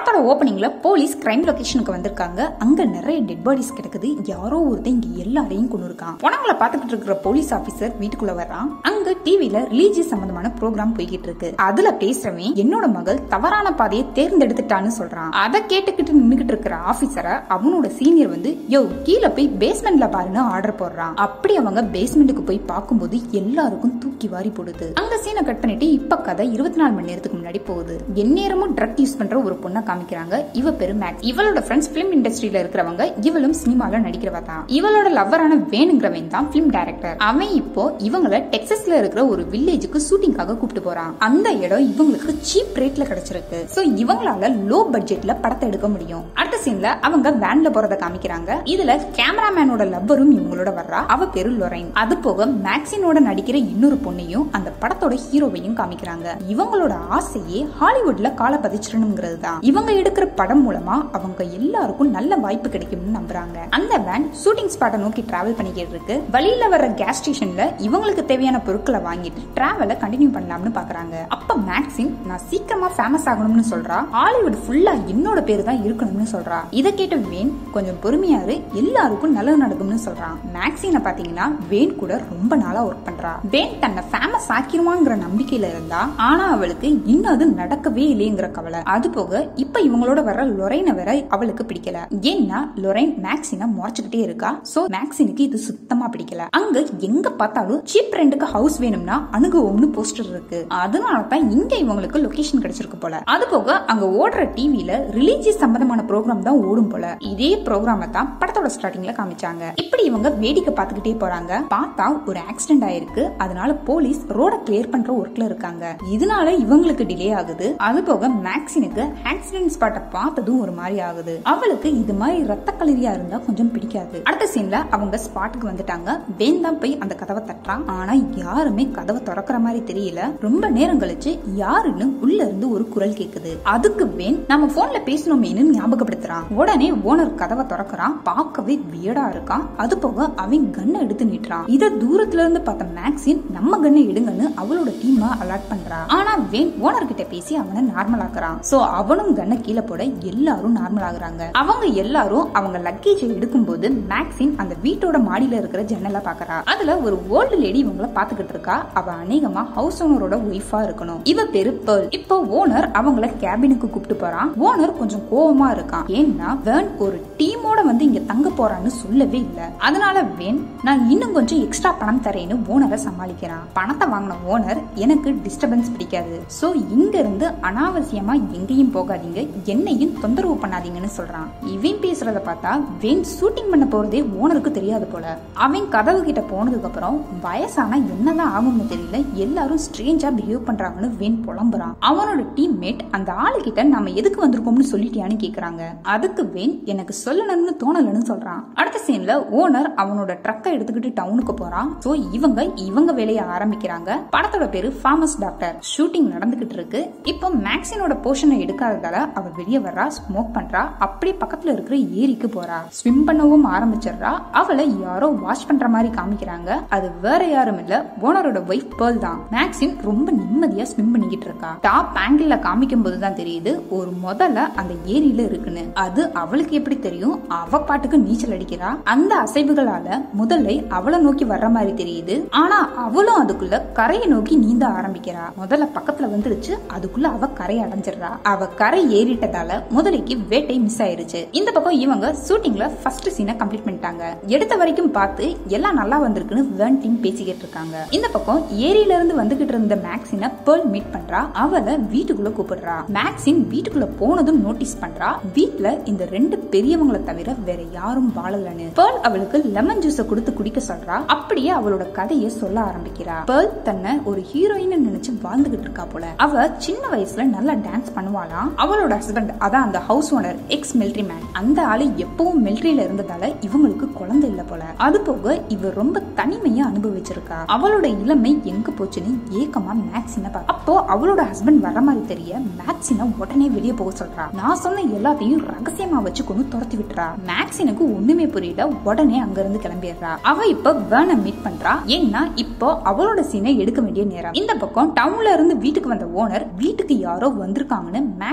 படத்தோட ஓப்பனிங்ல police crime லொகேஷனுக்கு வந்திருக்காங்க அங்க நிறைய டெட் பாடிஸ் கிடக்குது யாரோ ஒருத்தன் இங்க எல்லாரையும் கொண்டு இருக்கான் உனங்களை பாத்துக்கிட்டு இருக்கிற போலீஸ் ஆபீசர் வீட்டுக்குள்ள வர்றான் அங்க டிவில ரிலீஜியஸ் சம்பந்தமான ப்ரோக்ராம் போய்கிட்டு இருக்கு அதுல பேசுறவன் என்னோட மகள் தவறான பாதையை தேர்ந்தெடுத்துட்டான்னு சொல்றான் அதை கேட்டுக்கிட்டு நின்னுகிட்டு இருக்கிற ஆபீசரை அவனோட சீனியர் வந்து யோ கீழே போய் பேஸ்மெண்ட்ல பாருன்னு ஆர்டர் போடுறான் அப்படி அவங்க பேஸ்மெண்ட்டுக்கு போய் பார்க்கும்போது எல்லாருக்கும் தூக்கி வாரி போடுது அங்க சீனை கட் பண்ணிட்டு இப்ப கதை இருபத்தி நாலு மணி நேரத்துக்கு முன்னாடி போகுது எந்நேரமும் ட்ரக் யூஸ் பண்ற ஒரு பொண்ணை காமிக்கிறாங்க இவ பேரு மேக்ஸ் இவளோட ஃப்ரெண்ட்ஸ் பிலிம் இண்டஸ்ட்ரியில இருக்கிறவங்க இவளும் சினிமால நடிக்கிறவ தான் இவளோட லவ்வரான வேணுங்கிறவன் தான் பிலிம் டைரக்டர் அவன் இப்போ இவங்கள டெக்ஸஸ்ல இருக்கிற ஒரு வில்லேஜுக்கு ஷூட்டிங்காக கூப்பிட்டு போறான் அந்த இடம் இவங்களுக்கு சீப் ரேட்ல கிடைச்சிருக்கு சோ இவங்களால லோ பட்ஜெட்ல படத்தை எடுக்க முடியும் அடுத்த சீன்ல அவங்க வேன்ல போறத காமிக்கிறாங்க இதுல கேமராமேனோட லவ்வரும் இவங்களோட வர்றா அவ பேரு லொரைன் அது போக மேக்சினோட நடிக்கிற இன்னொரு பொண்ணையும் அந்த படத்தோட ஹீரோவையும் காமிக்கிறாங்க இவங்களோட ஆசையே ஹாலிவுட்ல கால பதிச்சிடணுங்கிறது தான் இவங்க எடுக்கிற படம் மூலமா அவங்க எல்லாருக்கும் நல்ல வாய்ப்பு கிடைக்கும்னு நம்புறாங்க அந்த வேன் ஷூட்டிங் ஸ்பாட்டை நோக்கி டிராவல் பண்ணிக்கிட்டு இருக்கு வழியில வர்ற கேஸ் ஸ்டேஷன்ல இவங்களுக்கு தேவையான பொருட்களை வாங்கிட்டு டிராவலை கண்டினியூ பண்ணலாம்னு பாக்குறாங்க அப்ப மேக்சின் நான் சீக்கிரமா ஃபேமஸ் ஆகணும்னு சொல்றா ஹாலிவுட் ஃபுல்லா என்னோட பேரு தான் இருக்கணும்னு சொல்றா இதை கேட்ட வேன் கொஞ்சம் பொறுமையாரு எல்லாருக்கும் நல்லது நடக்கும்னு சொல்றான் மேக்சினை பாத்தீங்கன்னா வேன் கூட ரொம்ப நாளா ஒர்க் பண்றா வேன் தன்னை ஃபேமஸ் ஆக்கிருவாங்கிற நம்பிக்கையில இருந்தா ஆனா அவளுக்கு இன்னும் அது நடக்கவே இல்லைங்கிற கவலை அது போக இப்ப இவங்களோட வர லொரைனை வேற அவளுக்கு பிடிக்கல ஏன்னா லொரைன் மேக்சினை முறைச்சுக்கிட்டே இருக்கா சோ மேக்சினுக்கு இது சுத்தமா பிடிக்கல அங்க எங்க பார்த்தாலும் சீப் ரெண்டுக்கு ஹவுஸ் வேணும்னா அணுகுவோம்னு போஸ்டர் இருக்கு அதனால தான் இங்க இவங்களுக்கு லொகேஷன் கிடைச்சிருக்கு போல அது போக அங்க ஓடுற டிவில ரிலீஜியஸ் சம்பந்தமான ப்ரோக்ராம் தான் ஓடும் போல இதே ப்ரோக்ராம தான் படத்தோட ஸ்டார்டிங்ல காமிச்சாங்க இப்படி இவங்க வேடிக்கை பார்த்துக்கிட்டே போறாங்க பார்த்தா ஒரு ஆக்சிடென்ட் ஆயிருக்கு அதனால போலீஸ் ரோட கிளியர் பண்ற ஒர்க்ல இருக்காங்க இதனால இவங்களுக்கு டிலே ஆகுது அது போக மேக்சினுக்கு ஆக்சிடென்ட் ஸ்பாட்டை பார்த்ததும் ஒரு மாதிரி ஆகுது அவளுக்கு இது மாதிரி ரத்த கலரியா இருந்தா கொஞ்சம் பிடிக்காது அடுத்த சீன்ல அவங்க ஸ்பாட்டுக்கு வந்துட்டாங்க வேன் தான் போய் அந்த கதவை தட்டுறான் ஆனா யாருமே கதவை திறக்கிற மாதிரி தெரியல ரொம்ப நேரம் கழிச்சு யாருன்னு உள்ள இருந்து ஒரு குரல் கேக்குது அதுக்கு வேன் நம்ம போன்ல பேசணுமேனு ஞாபகப்படுத்துறான் உடனே ஓனர் கதவை திறக்கிறான் பார்க்கவே வியடா இருக்கான் அது போக அவன் கண்ணை எடுத்து நீட்டுறான் இத தூரத்துல இருந்து பார்த்த மேக்சின் நம்ம கண்ணை எடுங்கன்னு அவளோட டீமா அலர்ட் பண்றா ஆனா வேன் ஓனர் கிட்ட பேசி அவனை நார்மல் ஆக்குறான் சோ அவனும் கண்ணை கீழே போட எல்லாரும் நார்மல் ஆகுறாங்க அவங்க எல்லாரும் அவங்க லக்கேஜ் எடுக்கும் போது மேக்சின் அந்த வீட்டோட மாடியில இருக்கிற ஜன்னலை பாக்குறா அதுல ஒரு ஓல்டு லேடி இவங்கள பாத்துக்கிட்டு இருக்கா அவ அநேகமா ஹவுஸ் ஓனரோட ஒய்ஃபா இருக்கணும் இவ பேரு பேர்ல் இப்போ ஓனர் அவங்கள கேபினுக்கு கூப்பிட்டு போறான் ஓனர் கொஞ்சம் கோவமா இருக்கான் ஏன்னா வேன் ஒரு டீமோட வந்து இங்க தங்க போறான்னு சொல்லவே இல்ல அதனால வேன் நான் இன்னும் கொஞ்சம் எக்ஸ்ட்ரா பணம் தரேன்னு ஓனரை சமாளிக்கிறான் பணத்தை வாங்கின ஓனர் எனக்கு டிஸ்டர்பன்ஸ் பிடிக்காது சோ இங்க இருந்து அனாவசியமா எங்கேயும் போகாதீங்க என்னையும் தொந்தரவு பண்ணாதீங்கன்னு சொல்றான் இவன் பேசுறத பார்த்தா வேன் ஷூட்டிங் பண்ண போறதே ஓனருக்கு தெரியாது போல அவன் கதவு கிட்ட போனதுக்கு அப்புறம் வயசானா என்னதான் ஆகும்னு தெரியல எல்லாரும் ஸ்ட்ரேஞ்சா பிஹேவ் பண்றாங்கன்னு வேன் புலம்புறான் அவனோட டீம்மேட் அந்த ஆளு கிட்ட நாம எதுக்கு வந்திருக்கோம்னு சொல்லிட்டியான்னு கேக்குறாங்க அதுக்கு வேன் எனக்கு சொல்லணும்னு தோணலன்னு சொல்றான் அடுத்த சீன்ல ஓனர் அவனோட ட்ரக்கை எடுத்துக்கிட்டு டவுனுக்கு போறான் சோ இவங்க இவங்க வேலையை ஆரம்பிக்கிறாங்க படத்தோட பேரு ஃபார்மஸ் டாக்டர் ஷூட்டிங் நடந்துகிட்டு இருக்கு இப்போ மேக்சினோட போர்ஷனை எடுக்காததால அவ வெளியே வர்றா ஸ்மோக் பண்றா அப்படியே பக்கத்துல இருக்கிற ஏரிக்கு போறா ஸ்விம் பண்ணவும் ஆரம்பிச்சிடுறா அவளை யாரோ வாஷ் பண்ற மாதிரி காமிக்கிறாங்க அது வேற யாரும் இல்ல ஓனரோட ஒய்ஃப் பேர்ல் தான் மேக்சின் ரொம்ப நிம்மதியா ஸ்விம் பண்ணிக்கிட்டு இருக்கா டாப் ஆங்கிள் காமிக்கும் போது தான் தெரியுது ஒரு முதல்ல அந்த ஏரியில இருக்குன்னு அது அவளுக்கு எப்படி தெரியும் அவ பாட்டுக்கு நீச்சல் அடிக்கிறா அந்த அசைவுகளால முதல்ல அவளை நோக்கி வர்ற மாதிரி தெரியுது ஆனா அவளும் அதுக்குள்ள கரையை நோக்கி நீந்த ஆரம்பிக்கிறா முதல்ல பக்கத்துல வந்துருச்சு அதுக்குள்ள அவ கரை அடைஞ்சிடுறா அவ கரை ஏறிட்டதால முதலைக்கு வேட்டை மிஸ் ஆயிருச்சு இந்த பக்கம் இவங்க ஷூட்டிங்ல ஃபர்ஸ்ட் சீனை கம்ப்ளீட் பண்ணிட்டாங்க எடுத்த வரைக்கும் பார்த்து எல்லாம் நல்லா வந்திருக்குன்னு வேன் டீம் பேசிக்கிட்டு இருக்காங்க இந்த பக்கம் ஏரியில இருந்து வந்துகிட்டு இருந்த மேக்சினை பேர்ல் மீட் பண்றா அவளை வீட்டுக்குள்ள கூப்பிடுறா மேக்சின் வீட்டுக்குள்ள போனதும் நோட்டீஸ் பண்றா வீட்ல இந்த ரெண்டு பெரியவங்களை தவிர வேற யாரும் வாழலன்னு பேர்ல் அவளுக்கு லெமன் ஜூஸ கொடுத்து குடிக்க சொல்றா அப்படியே அவளோட கதையை சொல்ல ஆரம்பிக்கிறா பேர்ல் தன்னை ஒரு ஹீரோயின் நினைச்சு வாழ்ந்துகிட்டு இருக்கா போல அவ சின்ன வயசுல நல்லா டான்ஸ் பண்ணுவாளாம் அவளோட ஹஸ்பண்ட் அதான் அந்த house owner ex military man அந்த ஆளு எப்பவும் மிலிட்ரியில இருந்ததால இவங்களுக்கு குழந்தை இல்ல போல அது போக இவ ரொம்ப தனிமையை அனுபவிச்சிருக்கா அவளோட இளமை எங்க போச்சுன்னு ஏக்கமா மேக்ஸின பா அப்போ அவளோட ஹஸ்பண்ட் வர மாதிரி தெரிய மேக்ஸின உடனே வெளியே போக சொல்றா நான் சொன்ன எல்லாத்தையும் ரகசியமா வச்சுக்கொண்டு துரத்தி விட்டுறா மேக்ஸினுக்கு ஒண்ணுமே புரியல உடனே அங்க இருந்து கிளம்பிடுறா அவ இப்ப வேனை மீட் பண்றா ஏன்னா இப்போ அவளோட சீனை எடுக்க வேண்டிய நேரம் இந்த பக்கம் டவுன்ல இருந்து வீட்டுக்கு வந்த ஓனர் வீட்டுக்கு யாரோ வந்திருக்காங்கன்னு மேக்ஸின் கூட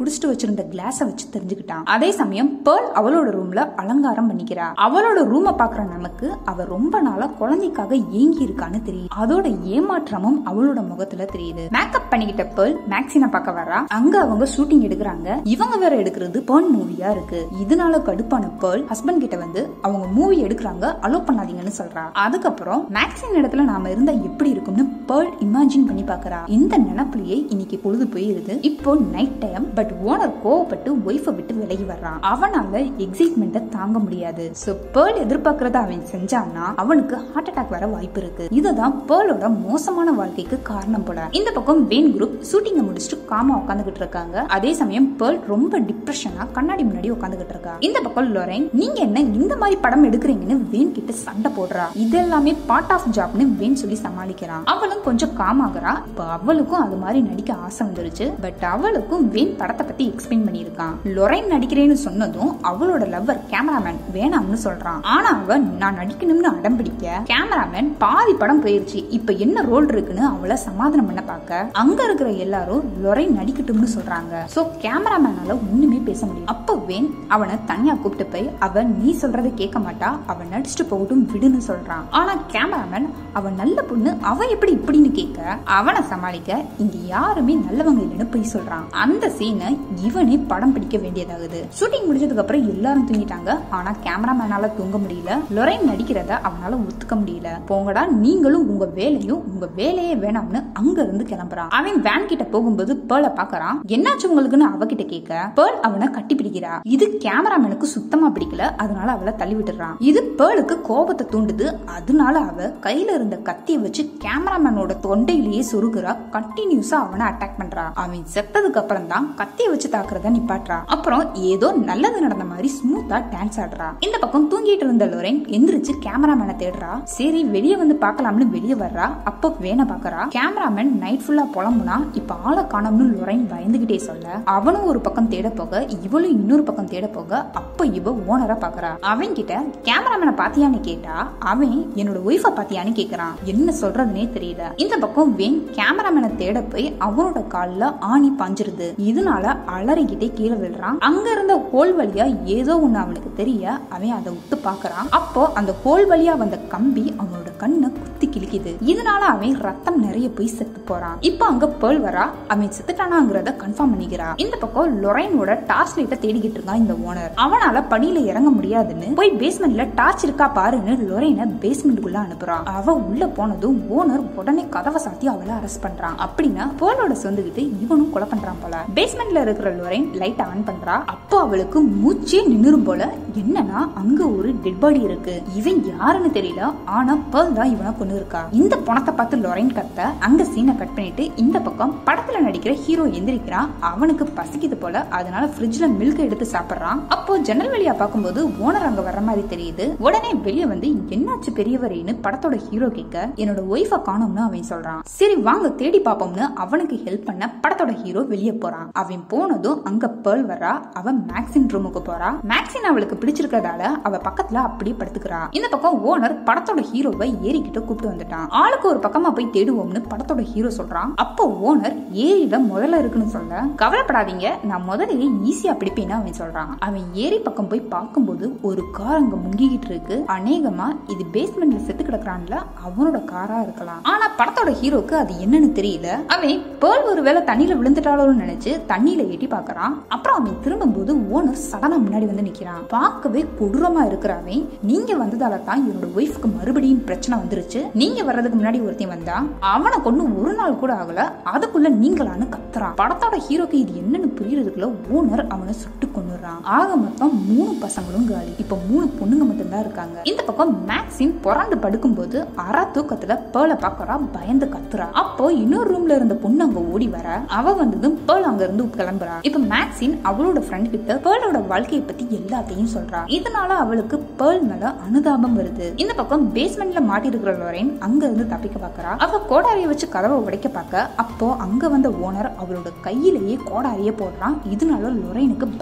குடிச்சிட்டு வச்சிருந்த கிளாஸ வச்சு தெரிஞ்சுக்கிட்டான் அதே சமயம் பேர்ல் அவளோட ரூம்ல அலங்காரம் பண்ணிக்கிறா அவளோட ரூம பாக்குற நமக்கு அவ ரொம்ப நாளா குழந்தைக்காக ஏங்கி இருக்கான்னு தெரியும் அதோட ஏமாற்றமும் அவளோட முகத்துல தெரியுது மேக்கப் பண்ணிக்கிட்ட பேர்ல் மேக்சினை பார்க்க வரா அங்க அவங்க ஷூட்டிங் எடுக்கிறாங்க இவங்க வேற எடுக்கிறது பேர்ன் மூவியா இருக்கு இதனால கடுப்பான பேர்ல் ஹஸ்பண்ட் கிட்ட வந்து அவங்க மூவி எடுக்கிறாங்க அலோ பண்ணாதீங்கன்னு சொல்றா அதுக்கப்புறம் மேக்சின் இடத்துல நாம இருந்தா எப்படி இருக்கும்னு பேர்ல் இமேஜின் பண்ணி பாக்குறா இந்த நினைப்புலயே இன்னைக்கு பொழுது போயிருது இப்போ நைட் டைம் பட் ஓனர் கோவப்பட்டு ஒய்ஃபை விட்டு விலகி வர்றான் அவனால எக்ஸைட்மெண்ட்டை தாங்க முடியாது சோ பேர்ல் எதிர்பார்க்கறத அவன் செஞ்சான்னா அவனுக்கு ஹார்ட் அட்டாக் வர வாய்ப்பு இருக்கு இதுதான் பேர்லோட மோசமான வாழ்க்கைக்கு காரணம் போல இந்த பக்கம் வேன் குரூப் ஷூட்டிங்க முடிச்சுட்டு காமா உட்காந்துக்கிட்டு இருக்காங்க அதே சமயம் பேர்ல் ரொம்ப டிப்ரெஷனா கண்ணாடி முன்னாடி உட்காந்துக்கிட்டு இருக்கா இந்த பக்கம் லொரைன் நீங்க என்ன இந்த மாதிரி படம் எடுக்கிறீங்கன்னு வேன் கிட்ட சண்டை போடுறா இதெல்லாமே பார்ட் ஆஃப் ஜாப்னு வேன் சொல்லி சமாளிக்கிறான் அவளும் கொஞ்சம் காமாகறா இப்ப அவளுக்கும் அது மாதிரி நடிக்க ஆசை வந்துருச்சு பட் அவளுக்கும் வேன் படத்தை பத்தி எக்ஸ்பிளைன் பண்ணியிருக்கான் லொரைன் நடிக்கிறேன்னு சொன்னதும் அவளோட லவ்வர் கேமராமேன் வேணாம்னு சொல்றான் ஆனா அவ நான் நடிக்கணும்னு அடம் பிடிக்க கேமராமேன் பாதி படம் போயிருச்சு இப்ப என்ன ரோல் இருக்குன்னு அவளை சமாதானம் பண்ண பார்க்க அங்க இருக்கிற எல்லாரும் லொரைன் நடிக்கட்டும்னு சொல்றாங்க சோ கேமராமேனால ஒண்ணுமே பேச முடியும் அப்ப வேன் அவனை தனியா கூப்பிட்டு போய் அவன் நீ சொல்றதை கேட்க மாட்டா அவன் நடிச்சுட்டு போகட்டும் விடுன்னு சொல்றான் ஆனா கேமராமேன் அவன் நல்ல பொண்ணு அவ எப்படி இப்படின்னு கேட்க அவனை சமாளிக்க இங்க யாருமே நல்லவங்க இல்லைன்னு போய் சொல்றான் அந்த சீனை இவனே படம் பிடிக்க வேண்டியதாகுது ஷூட்டிங் முடிஞ்சதுக்கு அப்புறம் எல்லாரும் தூங்கிட்டாங்க ஆனா கேமராமேனால தூங்க முடியல லொரைன் நடிக்கிறத அவனால ஒத்துக்க முடியல போங்கடா நீங்களும் உங்க வேலையும் உங்க வேலையே வேணாம்னு அங்க இருந்து கிளம்புறான் அவன் வேன் கிட்ட போகும்போது பேர்ல பாக்குறான் என்னாச்சு உங்களுக்குன்னு அவகிட்ட கேட்க பேர்ல் அவனை கட்டி பிடிக்கிறா இது கேமராமேனுக்கு சுத்தமா பிடிக்கல அதனால அவளை தள்ளி விட்டுறான் இது பேர்லுக்கு கோபத்தை தூண்டுது அதனால அவ கையில இருந்த கத்தியை வச்சு கேமராமேனோட தொண்டையிலேயே சொருகுறா கண்டினியூஸா அவனை அட்டாக் பண்றா அவன் செத்ததுக்கு அப்புறம் தான் கத்தியை வச்சு தாக்குறத நிப்பாட்டுறா அப்புறம் ஏதோ நல்லது நடந்த மாதிரி ஸ்மூத்தா டான்ஸ் ஆடுறா இந்த பக்கம் தூங்கிட்டு இருந்த லொரேன் எந்திரிச்சு கேமராமேனை தேடுறா சரி வெளியே வந்து பார்க்கலாம்னு வெளியே வர்றா அப்போ வேண பாக்குறா கேமராமேன் நைட் ஃபுல்லா புலம்புனா இப்ப ஆளை காணோம்னு லொரைன் பயந்துகிட்டே சொல்ல அவனும் ஒரு பக்கம் தேட போக இவளும் இன்னொரு பக்கம் தேட போக அப்ப இவ ஓனரா பாக்குறா அவன் கிட்ட கேமராமேனை பாத்தியான்னு கேட்டா அவன் என்னோட ஒய்ஃபை பாத்தியான்னு கேக்குறான் என்ன சொல்றதுனே தெரியல இந்த பக்கம் வேன் கேமராமேனை தேட போய் அவனோட கால்ல ஆணி பாஞ்சிருது இதனால அலறிக்கிட்டே கீழே விழுறான் அங்க இருந்த ஹோல் வழியா ஏதோ ஒண்ணு அவனுக்கு தெரிய அவன் அதை விட்டு பாக்குறான் அப்போ அந்த ஹோல் வழியா வந்த கம்பி அவனோட கண்ணை குத்தி கிழிக்குது இதனால அவன் ரத்தம் நிறைய போய் செத்து போறான் இப்போ அங்க பேர்ல் வரா அவன் செத்துட்டானாங்கிறத கன்ஃபார்ம் பண்ணிக்கிறா இந்த பக்கம் லொரைனோட டார்ச் லைட்டை தேடிக்கிட்டு இருக்கான் இந்த ஓனர் அவனால படியில இறங்க முடியாதுன்னு போய் பேஸ்மெண்ட்ல டார்ச் இருக்கா பாருன்னு லொரைனை பேஸ்மெண்ட்டுக்குள்ள அனுப்புறான் அவ உள்ள போனதும் ஓனர் உடனே கதவை சாத்தி அவளை அரெஸ்ட் பண்றான் அப்படின்னா போலோட சொந்துகிட்டு இவனும் கொலை பண்றான் போல பேஸ்மெண்ட்ல இருக்கிற லொரைன் லைட் ஆன் பண்றா அப்போ அவளுக்கு மூச்சே நின்னுரும் போல என்னன்னா அங்க ஒரு டெட் பாடி இருக்கு இவன் யாருன்னு தெரியல ஆனா பேர்ல் தான் இவனை கொண்டு இருக்கா இந்த பணத்தை பார்த்து லொரைன் கத்த அங்க சீனை கட் பண்ணிட்டு இந்த பக்கம் படத்துல நடிக்கிற ஹீரோ எந்திரிக்கிறான் அவனுக்கு பசிக்குது போல அதனால ஃப்ரிட்ஜ்ல மில்க் எடுத்து சாப்பிடுறான் அப்போ ஜன்னல் வழியா பார்க்கும்போது ஓனர் அங்க வர்ற மாதிரி தெரியுது உடனே வெளியே வந்து என்னாச்சு பெரியவரேன்னு படத்தோட ஹீரோ கேட்க என்னோட ஒய்ஃபை காணோம்னு அவன் சொல்றான் சரி வாங்க தேடி பாப்போம்னு அவனுக்கு ஹெல்ப் பண்ண படத்தோட ஹீரோ வெளியே போறான் அவன் போனதும் அங்க பேர்ல் வரா அவன் மேக்சின் ரூமுக்கு போறா மேக்சின் அவளுக்கு பிடிச்சிருக்கிறதால அவ பக்கத்துல அப்படியே படுத்துக்கிறா இந்த பக்கம் ஓனர் படத்தோட ஹீரோவை ஏறிக்கிட்ட கூப்பிட்டு வந்துட்டான் ஆளுக்கு ஒரு பக்கமா போய் தேடுவோம்னு படத்தோட ஹீரோ சொல்றான் அப்போ ஓனர் ஏரியில முதல்ல இருக்குன்னு சொல்ல கவலைப்படாதீங்க நான் முதலையே ஈஸியா பிடிப்பேன்னு அவன் சொல்றான் அவன் ஏரி பக்கம் போய் பார்க்கும்போது ஒரு கார் அங்க முங்கிக்கிட்டு இருக்கு அநேகமா இது பேஸ்மெண்ட்ல செத்து கிடக்குறான்ல அவனோட காரா இருக்கலாம் ஆனா படத்தோட ஹீரோக்கு அது என்னன்னு தெரியல அவன் பேர்ல் ஒருவேளை தண்ணியில விழுந்துட்டாளோன்னு நினைச்சு தண்ணியில எட்டி பார்க்கறான் அப்புறம் அவன் திரும்பும்போது ஓனர் சடனா முன்னாடி வந்து நிக்கிறான் பார்க்கவே கொடூரமா இருக்கிறவன் நீங்க வந்ததால தான் என்னோட ஒய்ஃப்க்கு மறுபடியும் பிரச்சனை வந்துருச்சு நீங்க வர்றதுக்கு முன்னாடி ஒருத்தன் வந்தா அவனை கொண்டு ஒரு நாள் கூட ஆகல அதுக்குள்ள நீங்களான்னு கத்துறான் படத்தோட ஹீரோக்கு இது என்னன்னு புரியறதுக்குள்ள ஓனர் அவனை சுட்டு கொண்டுறான் ஆக மொத்தம் மூணு பசங்களும் காலி இப்ப மூணு பொண்ணுங்க மட்டும்தான் இருக்காங்க இந்த பக்கம் மேக்ஸின் புரண்டு படுக்கும்போது அற தூக்கத்துல பேர்ல பாக்குறா பயந்து கத்துறா அப்போ இன்னொரு ரூம்ல இருந்த பொண்ணு அங்க ஓடி வர அவ வந்ததும் பேர்ல் அங்க இருந்து கிளம்புறா இப்ப மேக்ஸின் அவளோட ஃப்ரெண்ட் கிட்ட பேர்லோட வாழ்க்கையை பத்தி எல்லாத்தையும் சொல்றா இதனால அவளுக்கு பேர்ல் மேல அனுதாபம் வருது இந்த பக்கம் பேஸ்மெண்ட்ல மாட்டி இருக்கிற லொரேன் அங்க இருந்து தப்பிக்க பாக்குறா அவ கோடாரிய வச்சு கதவை உடைக்க பார்க்க அப்போ அங்க வந்த ஓனர் அவளோட கையிலேயே கோடாரிய போடுறான் இதனால லொரைனுக்கு பயங்கரமா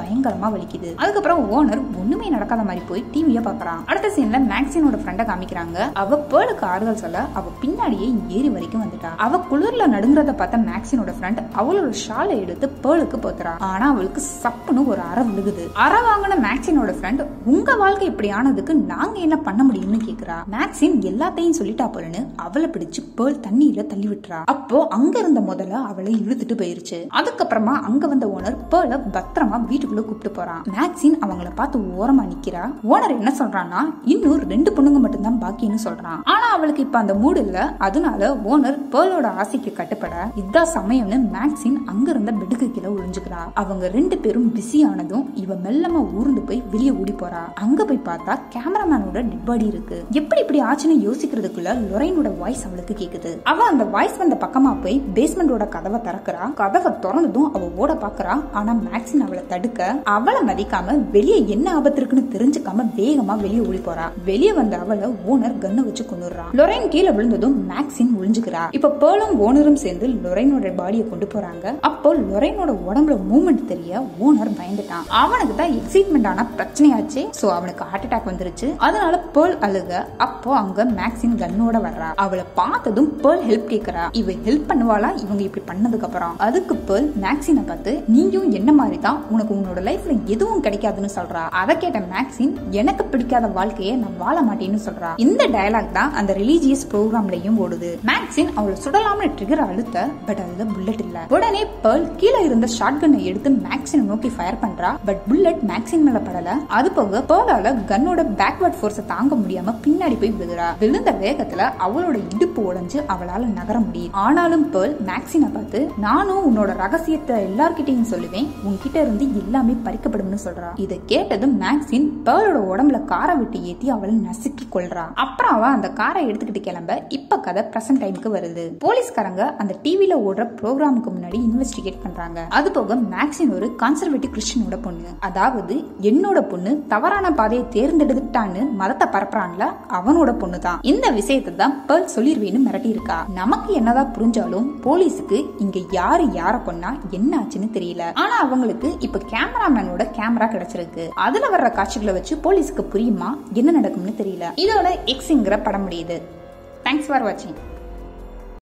பயங்கரமா வலிக்குது அதுக்கப்புறம் ஓனர் ஒண்ணுமே நடக்காத மாதிரி போய் டிவிய பாக்குறான் அடுத்த சீன்ல மேக்சினோட ஃப்ரெண்ட காமிக்கிறாங்க அவ பேளுக்கு ஆறுதல் சொல்ல அவ பின்னாடியே ஏறி வரைக்கும் வந்துட்டா அவ குளிர்ல நடுங்குறத பார்த்த மேக்சினோட ஃப்ரெண்ட் அவளோட ஷாலை எடுத்து பேளுக்கு போத்துறா ஆனா அவளுக்கு சப்புன்னு ஒரு அற விழுகுது அற வாங்கின மேக்சினோட ஃப்ரெண்ட் உங்க வாழ்க்கை இப்படி ஆனதுக்கு நாங்க என்ன பண்ண முடியும்னு கேக்குறா மேக்சின் எல்லாத்தையும் சொல்லிட்டா போலன்னு அவளை பிடிச்சு பேள் தண்ணியில தள்ளி விட்டுறா அப்போ அங்க இருந்த முதல்ல அவளை இழுத்துட்டு போயிருச்சு அதுக்கப்புறமா அங்க வந்த ஓனர் பேள பத்திரமா வீட்டுக்குள்ள கூப்பிட்டு போறான் மேக்சின் அவங்கள பார்த்து ஓரமா நிக்கிறா ஓனர் என்ன சொல்றான்னா இன்னும் ரெண்டு பொண்ணுங்க மட்டும்தான் பாக்கின்னு சொல்றான் ஆனா அவளுக்கு இப்ப அந்த மூடு இல்ல அதனால ஓனர் பேளோட ஆசைக்கு கட்டுப்பட இதான் சமயம்னு மேக்சின் அங்க இருந்த பெட்டுக்கு கீழே ஒளிஞ்சுக்கிறா அவங்க ரெண்டு பேரும் பிஸி ஆனதும் இவ மெல்லமா ஊர்ந்து போய் வெளியே ஓடி போறா அங்க போய் பார்த்தா கேமராமேனோட டெட் பாடி இருக்கு எப்படி இப்படி ஆச்சுன்னு யோசிக்கிறதுக்குள்ள லொரைனோட வாய்ஸ் அவளுக்கு கேக்குது அவ அந்த வாய்ஸ் வந்த பக்கமா போய் பேஸ்மெண்டோட கதவை திறக்கிறா கதவை திறந்ததும் அவ ஓட பாக்குறா ஆனா மேக்சின் அவளை தடுக்க அவளை மதிக்காம வெளியே என்ன ஆபத்து இருக்குன்னு தெரிஞ்சுக்காம வேகமா வெளியே ஓடி போறா வெளியே வந்த அவளை ஓனர் கண்ணை வச்சு கொண்டுறான் லொரைன் கீழே விழுந்ததும் மேக்சின் ஒளிஞ்சுக்கிறா இப்ப பேர்லும் ஓனரும் சேர்ந்து லொரைனோட பாடியை கொண்டு போறாங்க அப்போ லொரைனோட உடம்புல மூவ்மெண்ட் தெரிய ஓனர் பயந்துட்டான் அவனுக்கு தான் எக்ஸைட்மெண்ட் ஆன பிரச்சனையாச்சு சோ அவனுக்கு ஹார்ட் அட்டாக் வந்துருச்சு அதனால பேர்ல் அழுக அப்போ அங்க மேக்சின் கன்னோட வர்றா அவளை பார்த்ததும் பேர்ல் ஹெல்ப் கேக்குறா இவ ஹெல்ப் பண்ணுவாளா இவங்க இப்படி பண்ணதுக்கு அப்புறம் அதுக்கு பேர்ல் மேக்சினை பார்த்து நீயும் என்ன மாதிரி தான் உனக்கு உன்னோட லைஃப்ல எதுவும் கிடைக்காதுன்னு சொல்றா அதை கேட்ட மேக்சின் எனக்கு பிடிக்காத வாழ்க்கையை நான் வாழ மாட்டேன்னு சொல்றா இந்த டயலாக் தான் அந்த ரிலீஜியஸ் ப்ரோக்ராம்லயும் ஓடுது மேக்சின் அவளை சுடலாம்னு ட்ரிகர் அழுத்த பட் அதுல புல்லட் இல்ல உடனே பேர்ல் கீழே இருந்த ஷார்ட் கன்னை எடுத்து மேக்சினை நோக்கி ஃபயர் பண்றா பட் புல்லட் மேக்சின் மேல படல அது போக பேர்லால கன்னோட பேக்வர்ட் ஃபோர்ஸை தாங்க முடியாம பின்னாடி போய் விழுகிறா விழுந்த வேகத்துல அவளோட இடுப்பு உடைஞ்சு அவளால நகர முடியும் ஆனாலும் பேர்ல் மேக்சினை பார்த்து நானும் உன்னோட ரகசியத்தை எல்லார்கிட்டையும் சொல்லுவேன் உன்கிட்ட இருந்து எல்லாமே பறிக்கப்படும்னு சொல்றா இதை கேட்டதும் மேக்சின் பேர்லோட உடம்புல காரை விட்டு ஏத்தி அவளை நசுக்கி கொள்றா அப்புறம் அவ அந்த காரை எடுத்துக்கிட்டு கிளம்ப இப்ப கதை பிரசன்ட் டைமுக்கு வருது போலீஸ்காரங்க அந்த டிவில ஓடுற ப்ரோக்ராமுக்கு முன்னாடி இன்வெஸ்டிகேட் பண்றாங்க அது போக மேக்சின் ஒரு கன்சர்வேட்டிவ் கிறிஸ்டியனோட பொண்ணு அதாவது என்னோட பொண்ணு தவறான பாதையை தேர்ந்தெடுத்துட்டான்னு மதத்தை பரப்புறான்ல அவனோட பொண்ணு தான் இந்த விஷயத்தை தான் பேர்ல் சொல்லிருவேன்னு மிரட்டி இருக்கா நமக்கு என்னதான் புரிஞ்சாலும் போலீஸுக்கு இங்க யாரு யார கொன்னா என்ன ஆச்சுன்னு தெரியல ஆனா அவங்களுக்கு இப்ப கேமராமேனோட கேமரா கிடைச்சிருக்கு அதுல வர்ற காட்சிகளை வச்சு போலீஸுக்கு புரியுமா என்ன நடக்கும்னு தெரியல இதோட எக்ஸுங்கிற படம் முடியுது தேங்க்ஸ் ஃபார் வாட்சிங்